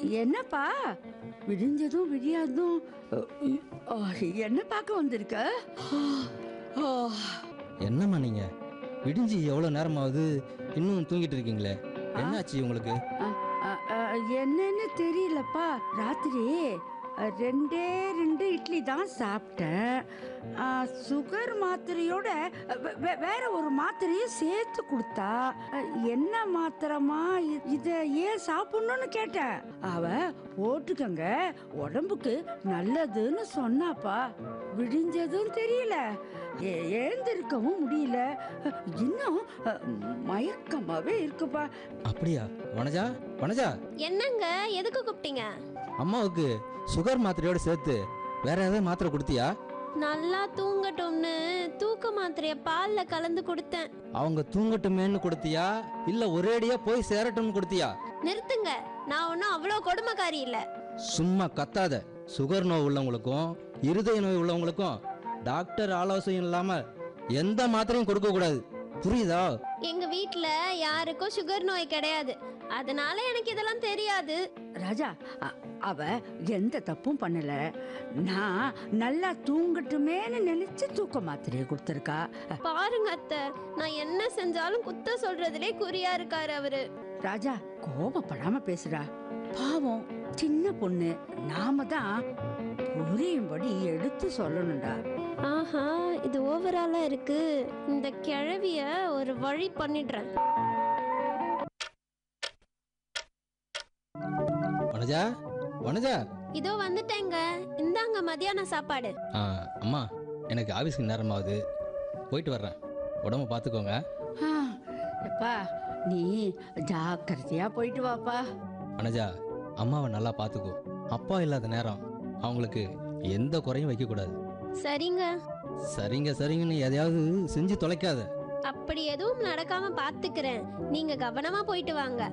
என்னப்பா விடிஞ்சதும் விடியாதும் அ, இ- ஆ, என்ன பார்க்க வந்திருக்க ஆ, என்னம்மா நீங்க விடிஞ்சு எவ்வளோ நேரமாவது இன்னும் தூங்கிட்டு இருக்கீங்களே என்னாச்சு உங்களுக்கு அ, அ, அ, என்னன்னு தெரியலப்பா ராத்திரி அ, ரெண்டே ரெண்டு இட்லி தான் சாப்பிட்டேன் அ, சுகர் மாத்திரையோட அ, வே- வே- வேற ஒரு மாத்திரையும் சேர்த்து கொடுத்தா அ, என்ன மாத்திரமா இ- இத ஏன் சாப்பிடணும்னு கேட்டேன் அவ போட்டுக்கங்க உடம்புக்கு நல்லதுன்னு சொன்னாப்பா விடிஞ்சதும் தெரியல ஏ- எழுந்திருக்கவும் முடியல அ, இன்னும் அ, மயக்கமாவே இருக்குப்பா அப்படியா வனஜா வனஜா என்னங்க எதுக்கு கூப்பிட்டீங்க அம்மாவுக்கு சுகர் மாத்திரையோட சேர்த்து வேற ஏதாவது மாத்திரை கொடுத்தியா நல்லா தூங்கட்டும்னு தூக்க மாத்திரைய பால்ல கலந்து கொடுத்தேன் அவங்க தூங்கட்டுமேன்னு கொடுத்தியா இல்ல ஒரேடியா போய் சேரட்டும்னு கொடுத்தியா நிறுத்துங்க நான் ஒன்றும் அவ்வளோ கொடுமைக்காரி இல்ல சும்மா கத்தாத சுகர் நோய் உள்ளவங்களுக்கும் இருதய நோய் உள்ளவங்களுக்கும் டாக்டர் ஆலோசனை இல்லாம எந்த மாத்திரையும் கொடுக்க கூடாது புரியுதா எங்க வீட்ல யாருக்கும் சுகர் நோய் கிடையாது அதனால எனக்கு இதெல்லாம் தெரியாது ராஜா அ- அவ எந்த தப்பும் பண்ணல நான் நல்லா தூங்கட்டுமேன்னு நினைச்சு தூக்க மாத்திரையை கொடுத்துருக்கா பாருங்க அத்தை நான் என்ன செஞ்சாலும் குத்த சொல்றதுலே குறியா இருக்காரு அவரு ராஜா கோபப்படாம பேசுறா பாவம் சின்ன பொண்ணு நாம தான் புரியும்படி எடுத்து சொல்லணும்டா ஆஹா இது ஓவராலா இருக்கு இந்த கிழவிய ஒரு வழி பண்ணிடுறேன் வனஜா வனஜா இதோ வந்துட்டேங்க இந்தாங்க மதியான சாப்பாடு ஆ, அம்மா எனக்கு ஆஃபீஸ்க்கு நேரமாகுது போயிட்டு வர்றேன் உடம்ப பார்த்துக்கோங்க ஆ, எப்பா நீ ஜாக்கிரதையா போயிட்டு வாப்பா வனஜா அம்மாவை நல்லா பார்த்துக்கோ அப்பா இல்லாத நேரம் அவங்களுக்கு எந்த குறையும் வைக்கக்கூடாது சரிங்க சரிங்க சரிங்கன்னு எதையாவது செஞ்சு தொலைக்காத அப்படி எதுவும் நடக்காம பாத்துக்கிறேன் நீங்க கவனமா போயிட்டு வாங்க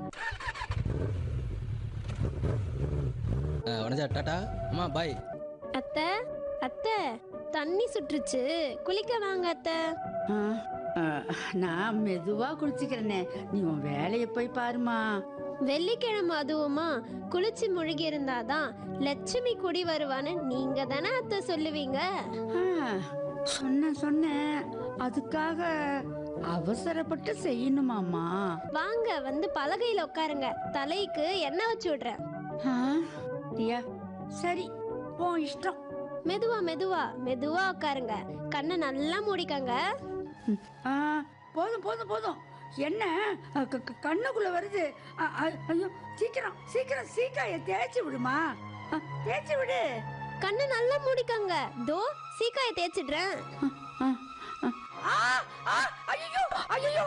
ஆ, வனஜா டாட்டா அம்மா பாய் அத்தை அத்தை தண்ணி சுற்றுச்சு குளிக்க வாங்க அத்தை ஆ, ஆ, நான் மெதுவா குளிச்சுக்கிறேனே நீ உன் வேலையை போய் பாருமா வெள்ளிக்கிழமை அதுவுமா குளிச்சு முழுகி இருந்தாதான் லட்சுமி குடி வருவான்னு நீங்க தானே அத்தை சொல்லுவீங்க ஆ, சொன்னேன் சொன்னேன் அதுக்காக அவசரப்பட்டு செய்யணுமாமா வாங்க வந்து பலகையில உட்காருங்க தலைக்கு எண்ணெய் வச்சு விடுறேன் ஆ, ஐயா சரி உன் இஷ்டம் மெதுவா மெதுவா மெதுவா உட்காருங்க கண்ணை நல்லா மூடிக்கங்க ஆ, போதும் போதும் போதும் என்ன அ, க- க- கண்ணுக்குள்ள வருது அ, அ, ஐயோ சீக்கிரம் சீக்கிரம் சீக்காய தேய்ச்சி விடுமா அ, தேய்ச்சி விடு கண்ணை நல்லா மூடிக்கங்க தோ சீக்காய தேய்ச்சிடுறேன் ஆ, ஆ. ஆ, ஆ, ஐயோ ஐயோ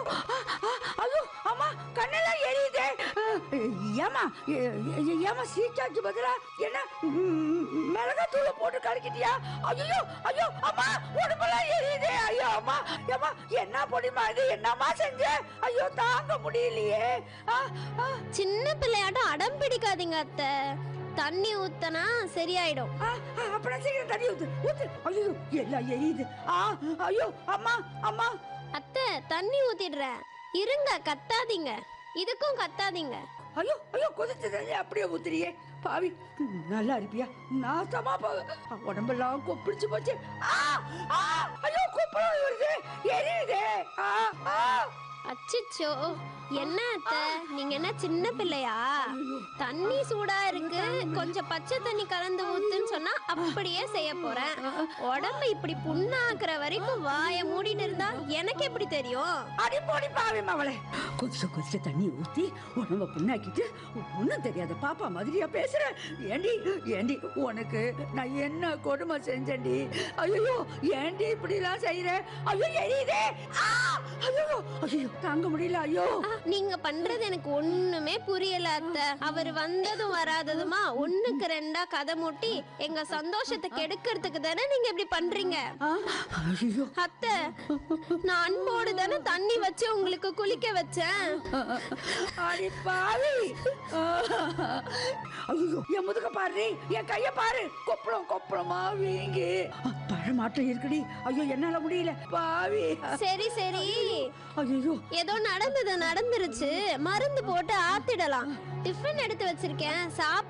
ஐயோ அம்மா கண்ணெல்லாம் எரியுதே ஆ, ஏம்மா ஏ- ஏ- ஏம்மா சீக்காய்க்கு பதிலா என்ன ம், மிளகாத்தூளை போட்டு கலக்கிட்டியா ஐயோ ஐயோ அம்மா உடம்பெல்லாம் எரியுதே ஐயோ அம்மா ஏம்மா என்ன பொடிமா இது என்னம்மா செஞ்ச ஐயோ தாங்க முடியலையே ஆ, ஆ, சின்ன பிள்ளையாட்டம் அடம் பிடிக்காதீங்க அத்தை தண்ணி ஊத்தனா சரியாயிடும் ஆ, ஆ, அப்புறம் சீக்கிரம் தண்ணி ஊத்து ஊத்து ஐயோ எல்லாம் எரியுது ஆ ஐயோ அம்மா அம்மா அத்தை தண்ணி ஊத்திடுறேன் இருங்க கத்தாதீங்க இதுக்கும் கத்தாதீங்க ஐயோ ஐயோ கொதிச்ச தண்ணி அப்படியே ஊத்துறியே பாவி நல்லா இருப்பியா நாசமா போக உடம்பெல்லாம் கொப்பிடிச்சு போச்சு ஆ ஆ ஐயோ கொப்பளம் வருது எரியுதே ஆ ஆ அச்சிச்சோ என்ன அத்தை நீங்க என்ன சின்ன பிள்ளையா தண்ணி சூடா இருக்கு கொஞ்சம் பச்சை தண்ணி கலந்து ஊத்துன்னு சொன்னா அப்படியே செய்ய போறேன் உடம்பு இப்படி புண்ணாக்குற வரைக்கும் வாய மூடிட்டு இருந்தா எனக்கு எப்படி தெரியும் அடி போடி பாவி மவளே கொதிச்ச கொதிச்ச தண்ணி ஊத்தி உடம்ப புண்ணாக்கிட்டு ஒண்ணும் தெரியாத பாப்பா மாதிரியா பேசுற ஏண்டி ஏண்டி உனக்கு நான் என்ன கொடுமை செஞ்சேன்டி ஐயோ ஏண்டி இப்படி எல்லாம் செய்யற ஐயோ எரியுதே ஆ ஐயோ ஐயோ தாங்க முடியல ஐயோ ஆ, நீங்க பண்றது எனக்கு ஒண்ணுமே புரியல அத்தை அவர் வந்ததும் வராததுமா ஒண்ணுக்கு ரெண்டா கதை மூட்டி எங்க சந்தோஷத்தை கெடுக்கிறதுக்கு தானே நீங்க இப்படி பண்றீங்க ஆ, ஐயோ அத்தை நான் அன்போடு தானே தண்ணி வச்சு உங்களுக்கு குளிக்க வச்சேன் அடி பாவி ஐயோ என் முதுக பாரு என் கைய பாரு கொப்பளம் கொப்பளமா வீங்கி பழமாட்டம் இருக்குடி ஐயோ என்னால முடியல பாவி சரி சரி ஐயோ ஏதோ நடந்தது நடந்துருச்சு மருந்து போட்டு ஆத்திடலாம் டிஃபன் எடுத்து வச்சிருக்கேன் சாப்பிட்டு